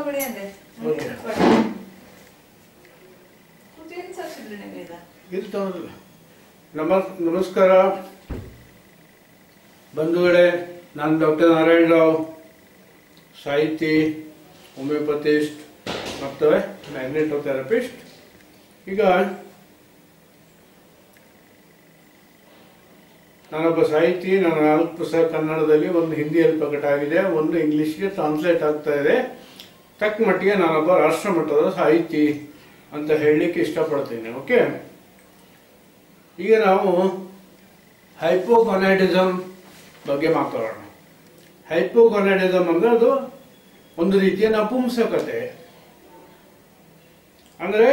ಕೊಡಿ ಅಂದೆ ಓಕೆ. ಕೊಡಿ. ಕೂತು ಏನ್ ಸಾಕ್ಸಿದ್ರಿ ನಿಮ್ಗೆ ಇದು? ಇದು ತಗೊಳ್ಳೋದಿಲ್ಲ ನಮ ನಮಸ್ಕಾರ ಬಂಧುಗಳೇ ನಾನು ಡಾಕ್ಟರ್ ನಾರಾಯಣ ರಾವ್ ಸಾಹಿತಿ ಹೋಮಿಯೋಪತಿಸ್ಟ್ ಮತ್ತು ಮ್ಯಾಗ್ನೆಟೋಥೆರಪಿಸ್ಟ್ ಈಗ ನಾನೊಬ್ಬ ಸಾಹಿತಿ ನನ್ನ ನಾಲ್ಕು ಪುಸ್ತಕ ಕನ್ನಡದಲ್ಲಿ ಒಂದು ಹಿಂದಿಯಲ್ಲಿ ಪ್ರಕಟ ಆಗಿದೆ ಒಂದು ಇಂಗ್ಲಿಷ್ಗೆ ಟ್ರಾನ್ಸ್ಲೇಟ್ ಆಗ್ತಾ ಇದೆ ತಕ್ಕ ಮಟ್ಟಿಗೆ ನಾನೊಬ್ಬ ರಾಷ್ಟ್ರ ಮಟ್ಟದ ಸಾಹಿತಿ ಅಂತ ಹೇಳಲಿಕ್ಕೆ ಇಷ್ಟಪಡ್ತೀನಿ ಓಕೆ ಈಗ ನಾವು ಹೈಪೋಗೊನಾಡಿಸಮ್ ಬಗ್ಗೆ ಮಾತಾಡೋಣ ಹೈಪೋಗೊನಾಡಿಸಮ್ ಅಂದ್ರೆ ಅದು ಒಂದು ರೀತಿಯ ನಪುಂಸಕತೆ ಅಂದ್ರೆ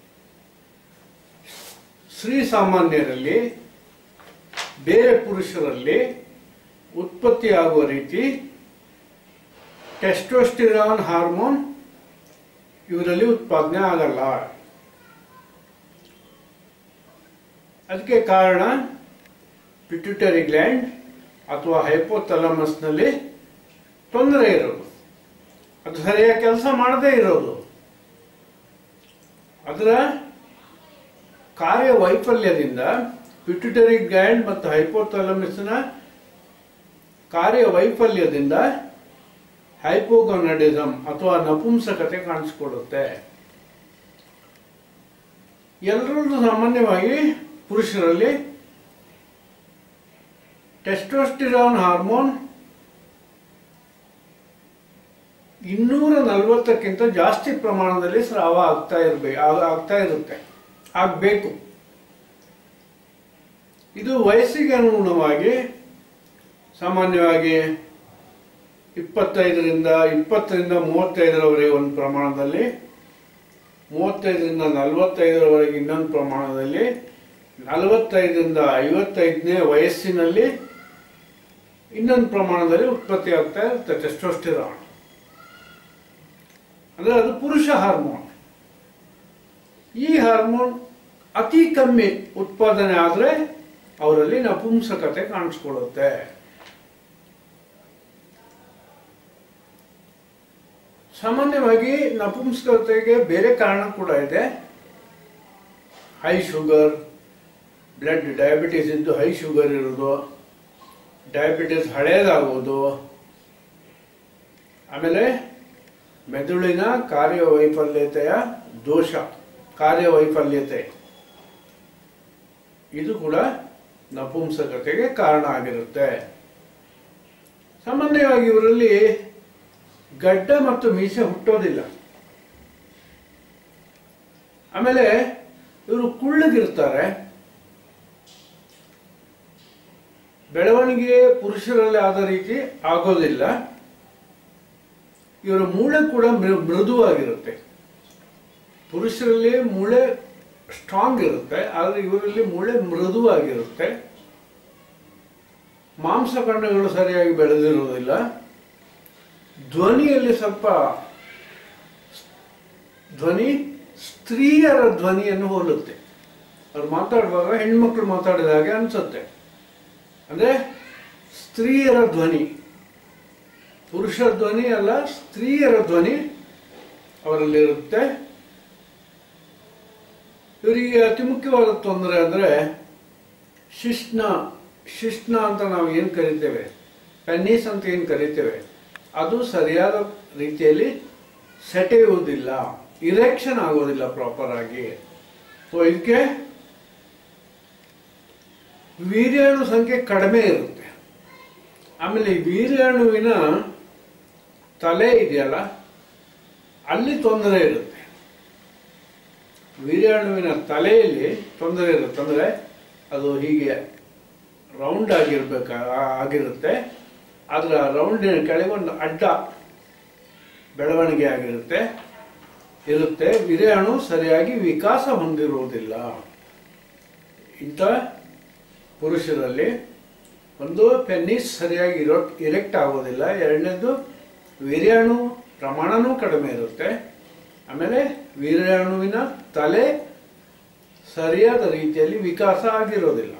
ಸ್ತ್ರೀ ಸಾಮಾನ್ಯರಲ್ಲಿ ಬೇರೆ ಪುರುಷರಲ್ಲಿ ಉತ್ಪತ್ತಿಯಾಗುವ ರೀತಿ ಟೆಸ್ಟೋಸ್ಟಿರಾನ್ ಹಾರ್ಮೋನ್ ಇವರಲ್ಲಿ ಉತ್ಪಾದನೆ ಆಗಲ್ಲ ಅದಕ್ಕೆ ಕಾರಣ ಪಿಟ್ಯುಟರಿ ಗ್ಲ್ಯಾಂಡ್ ಅಥವಾ ಹೈಪೋಥಲಮಸ್ನಲ್ಲಿ ತೊಂದರೆ ಇರೋದು ಅದು ಸರಿಯಾಗಿ ಕೆಲಸ ಮಾಡದೇ ಇರೋದು ಅದರ ಕಾರ್ಯವೈಫಲ್ಯದಿಂದ ಪಿಟ್ಯುಟರಿ ಗ್ಲ್ಯಾಂಡ್ ಮತ್ತು ಹೈಪೋಥಲಮಸ್ನ ಕಾರ್ಯವೈಫಲ್ಯದಿಂದ ಹೈಪೋಗೊನಡಿಸಮ್ ಅಥವಾ ನಪುಂಸಕತೆ ಕಾಣಿಸಿಕೊಳ್ಳುತ್ತೆ ಎಲ್ಲರಲ್ಲೂ ಸಾಮಾನ್ಯವಾಗಿ ಪುರುಷರಲ್ಲಿ ಟೆಸ್ಟೋಸ್ಟಿರಾನ್ ಹಾರ್ಮೋನ್ ಇನ್ನೂರ ನಲವತ್ತಕ್ಕಿಂತ ಜಾಸ್ತಿ ಪ್ರಮಾಣದಲ್ಲಿ ಸ್ರಾವ ಆಗ್ತಾ ಇರ್ಬೇಕು ಆಗ್ತಾ ಇರುತ್ತೆ ಆಗ್ಬೇಕು ಇದು ವಯಸ್ಸಿಗೆ ಅನುಗುಣವಾಗಿ ಸಾಮಾನ್ಯವಾಗಿ ಇಪ್ಪತ್ತೈದರಿಂದ ಇಪ್ಪತ್ತರಿಂದ ಮೂವತ್ತೈದರವರೆಗೆ ಒಂದು ಪ್ರಮಾಣದಲ್ಲಿ ಮೂವತ್ತೈದರಿಂದ ನಲವತ್ತೈದರವರೆಗೆ ಇನ್ನೊಂದು ಪ್ರಮಾಣದಲ್ಲಿ ನಲವತ್ತೈದರಿಂದ ಐವತ್ತೈದನೇ ವಯಸ್ಸಿನಲ್ಲಿ ಇನ್ನೊಂದು ಪ್ರಮಾಣದಲ್ಲಿ ಉತ್ಪತ್ತಿ ಆಗ್ತಾ ಇರುತ್ತೆ ಟೆಸ್ಟೋಸ್ಟಿರಾನ್ ಅಂದ್ರೆ ಅದು ಪುರುಷ ಹಾರ್ಮೋನ್ ಈ ಹಾರ್ಮೋನ್ ಅತಿ ಕಮ್ಮಿ ಉತ್ಪಾದನೆ ಆದ್ರೆ ಅವರಲ್ಲಿ ನಪುಂಸಕತೆ ಕಾಣಿಸ್ಕೊಳ್ಳುತ್ತೆ ಸಾಮಾನ್ಯವಾಗಿ ನಪುಂಸಕತೆಗೆ ಬೇರೆ ಕಾರಣ ಕೂಡ ಇದೆ ಹೈ ಶುಗರ್ ಬ್ಲಡ್ ಡಯಾಬಿಟಿಸ್ ಇದ್ದು ಹೈ ಶುಗರ್ ಇರೋದು ಡಯಾಬಿಟಿಸ್ ಹಳೇದಾಗೋದು ಆಮೇಲೆ ಮೆದುಳಿನ ಕಾರ್ಯವೈಫಲ್ಯತೆಯ ದೋಷ ಕಾರ್ಯವೈಫಲ್ಯತೆ ಇದು ಕೂಡ ನಪುಂಸಕತೆಗೆ ಕಾರಣ ಆಗಿರುತ್ತೆ ಸಾಮಾನ್ಯವಾಗಿ ಇವರಲ್ಲಿ ಗಡ್ಡ ಮತ್ತು ಮೀಸೆ ಹುಟ್ಟೋದಿಲ್ಲ ಆಮೇಲೆ ಇವರು ಕುಳ್ಳಗಿರ್ತಾರೆ ಬೆಳವಣಿಗೆ ಪುರುಷರಲ್ಲಿ ಆದ ರೀತಿ ಆಗೋದಿಲ್ಲ ಇವರ ಮೂಳೆ ಕೂಡ ಮೃ- ಮೃದುವಾಗಿರುತ್ತೆ ಪುರುಷರಲ್ಲಿ ಮೂಳೆ ಸ್ಟ್ರಾಂಗ್ ಇರುತ್ತೆ ಆದರೆ ಇವರಲ್ಲಿ ಮೂಳೆ ಮೃದುವಾಗಿರುತ್ತೆ ಮಾಂಸಖಂಡಗಳು ಸರಿಯಾಗಿ ಬೆಳೆದಿರುವುದಿಲ್ಲ ಧ್ವನಿಯಲ್ಲಿ ಸ್ವಲ್ಪ ಧ್ವನಿ ಸ್ತ್ರೀಯರ ಧ್ವನಿಯನ್ನು ಹೋಲುತ್ತೆ ಅವ್ರು ಮಾತಾಡುವಾಗ ಹೆಣ್ಮಕ್ಳು ಮಾತಾಡಿದ ಹಾಗೆ ಅನ್ಸುತ್ತೆ ಅಂದ್ರೆ ಸ್ತ್ರೀಯರ ಧ್ವನಿ ಪುರುಷ ಧ್ವನಿ ಅಲ್ಲ ಸ್ತ್ರೀಯರ ಧ್ವನಿ ಅವರಲ್ಲಿರುತ್ತೆ ಇವರಿಗೆ ಅತಿ ಮುಖ್ಯವಾದ ತೊಂದರೆ ಅಂದ್ರೆ ಶಿಶ್ನ ಶಿಶ್ನ ಅಂತ ನಾವು ಏನು ಕರಿತೇವೆ ಪೆನ್ನಿಸ್ ಅಂತ ಏನು ಕರಿತೇವೆ ಅದು ಸರಿಯಾದ ರೀತಿಯಲ್ಲಿ ಸೆಟೆಯುವುದಿಲ್ಲ ಇರೆಕ್ಷನ್ ಆಗೋದಿಲ್ಲ ಪ್ರಾಪರ್ ಆಗಿ ಸೊ ಇದಕ್ಕೆ ವೀರ್ಯಾಣು ಸಂಖ್ಯೆ ಕಡಿಮೆ ಇರುತ್ತೆ ಆಮೇಲೆ ಈ ವೀರ್ಯಾಣುವಿನ ತಲೆ ಇದೆಯಲ್ಲ ಅಲ್ಲಿ ತೊಂದರೆ ಇರುತ್ತೆ ವೀರ್ಯಾಣುವಿನ ತಲೆಯಲ್ಲಿ ತೊಂದರೆ ಇರುತ್ತೆ ಅಂದ್ರೆ ಅದು ಹೀಗೆ ರೌಂಡ್ ಆಗಿರ್ಬೇಕ ಆಗಿರುತ್ತೆ ಅದರ ರೌಂಡಿನ ಕೆಳಗೆ ಒಂದು ಅಡ್ಡ ಬೆಳವಣಿಗೆ ಆಗಿರುತ್ತೆ ಇರುತ್ತೆ ವೀರ್ಯಾಣು ಸರಿಯಾಗಿ ವಿಕಾಸ ಹೊಂದಿರುವುದಿಲ್ಲ ಇಂಥ ಪುರುಷರಲ್ಲಿ ಒಂದು ಪೆನ್ನಿಸ್ ಸರಿಯಾಗಿ ಇರೋ ಇರೆಕ್ಟ್ ಆಗೋದಿಲ್ಲ ಎರಡನೇದು ವೀರ್ಯಾಣು ಪ್ರಮಾಣನೂ ಕಡಿಮೆ ಇರುತ್ತೆ ಆಮೇಲೆ ವೀರ್ಯಾಣುವಿನ ತಲೆ ಸರಿಯಾದ ರೀತಿಯಲ್ಲಿ ವಿಕಾಸ ಆಗಿರೋದಿಲ್ಲ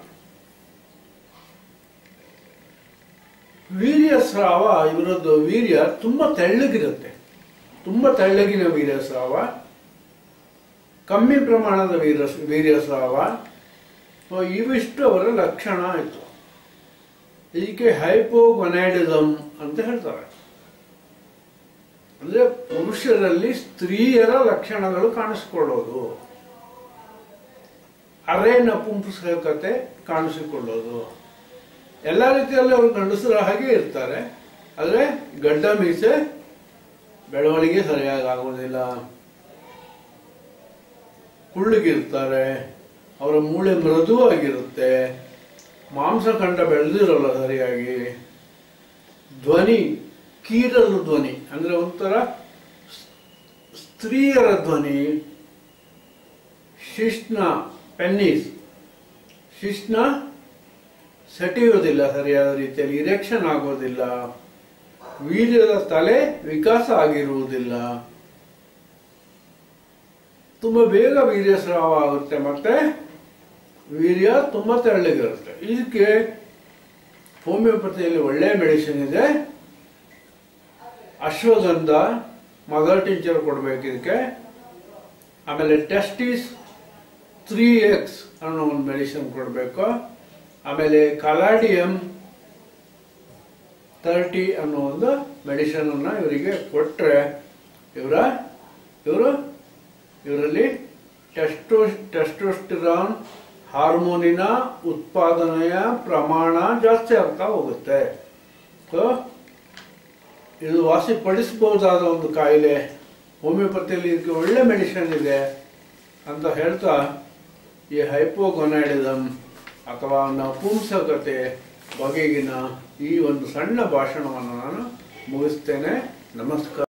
ವೀರ್ಯ ಸ್ರಾವ ಇವರದ್ದು ವೀರ್ಯ ತುಂಬಾ ತೆಳ್ಳಗಿರುತ್ತೆ ತುಂಬ ತೆಳ್ಳಗಿನ ವೀರ್ಯಸ್ರಾವ ಕಮ್ಮಿ ಪ್ರಮಾಣದ ವೀರ ವೀರ್ಯಸ್ರಾವ ಸೊ ಇವಿಷ್ಟು ಅವರ ಲಕ್ಷಣ ಆಯಿತು ಇದಕ್ಕೆ ಹೈಪೋಗೊನೈಡಿಸಮ್ ಅಂತ ಹೇಳ್ತಾರೆ ಅಂದ್ರೆ ಪುರುಷರಲ್ಲಿ ಸ್ತ್ರೀಯರ ಲಕ್ಷಣಗಳು ಕಾಣಿಸಿಕೊಳ್ಳೋದು ಅರೆ ನಪುಂಸಕತೆ ಕಾಣಿಸಿಕೊಳ್ಳೋದು ಎಲ್ಲ ರೀತಿಯಲ್ಲಿ ಅವರು ಗಂಡಸರ ಹಾಗೆ ಇರ್ತಾರೆ ಆದರೆ ಗಡ್ಡ ಮೀಸೆ ಬೆಳವಣಿಗೆ ಸರಿಯಾಗಿ ಆಗೋದಿಲ್ಲ ಕುಳ್ಳಿಗಿರ್ತಾರೆ ಅವರ ಮೂಳೆ ಮೃದುವಾಗಿರುತ್ತೆ ಮಾಂಸಖಂಡ ಬೆಳೆದಿರೋಲ್ಲ ಸರಿಯಾಗಿ ಧ್ವನಿ ಕೀರಲು ಧ್ವನಿ ಅಂದ್ರೆ ಒಂಥರ ಸ್ತ್ರೀಯರ ಧ್ವನಿ ಶಿಶ್ನ ಪೆನ್ನಿಸ್ ಶಿಶ್ನ ಸೆಟೆಯುವುದಿಲ್ಲ ಸರಿಯಾದ ರೀತಿಯಲ್ಲಿ ಇರೆಕ್ಷನ್ ಆಗೋದಿಲ್ಲ ವೀರ್ಯದ ತಲೆ ವಿಕಾಸ ಆಗಿರುವುದಿಲ್ಲ ತುಂಬಾ ಬೇಗ ವೀರ್ಯ ಸ್ರಾವ ಆಗುತ್ತೆ ಮತ್ತೆ ವೀರ್ಯ ತುಂಬಾ ತೆಳ್ಳಗಿರುತ್ತೆ ಇದಕ್ಕೆ ಹೋಮಿಯೋಪತಿಯಲ್ಲಿ ಒಳ್ಳೆ ಮೆಡಿಸಿನ್ ಇದೆ ಅಶ್ವಗಂಧ ಮದರ್ ಟಿಂಚರ್ ಕೊಡ್ಬೇಕು ಇದಕ್ಕೆ ಆಮೇಲೆ ಟೆಸ್ಟಿಸ್ ತ್ರೀ ಎಕ್ಸ್ ಅನ್ನೋ ಒಂದು ಮೆಡಿಸಿನ್ ಕೊಡಬೇಕು ಆಮೇಲೆ ಕಲಾಡಿಯಂ ತರ್ಟಿ ಅನ್ನೋ ಒಂದು ಮೆಡಿಸಿನ್ ಅನ್ನ ಇವರಿಗೆ ಕೊಟ್ರೆ ಇವರ ಇವರು ಇವರಲ್ಲಿ ಟೆಸ್ಟೋ ಟೆಸ್ಟೋಸ್ಟಿರಾನ್ ಹಾರ್ಮೋನಿನ ಉತ್ಪಾದನೆಯ ಪ್ರಮಾಣ ಜಾಸ್ತಿ ಆಗ್ತಾ ಹೋಗುತ್ತೆ ಸೊ ಇದು ವಾಸಿಪಡಿಸಬಹುದಾದ ಒಂದು ಕಾಯಿಲೆ ಹೋಮಿಯೋಪತಿಯಲ್ಲಿ ಇದಕ್ಕೆ ಒಳ್ಳೆ ಮೆಡಿಸಿನ್ ಇದೆ ಅಂತ ಹೇಳ್ತಾ ಈ ಹೈಪೋಗೊನೈಡಿಸಮ್ ಅಥವಾ ನಪುಂಸಕತೆ ಬಗೆಗಿನ ಈ ಒಂದು ಸಣ್ಣ ಭಾಷಣವನ್ನು ನಾನು ಮುಗಿಸ್ತೇನೆ ನಮಸ್ಕಾರ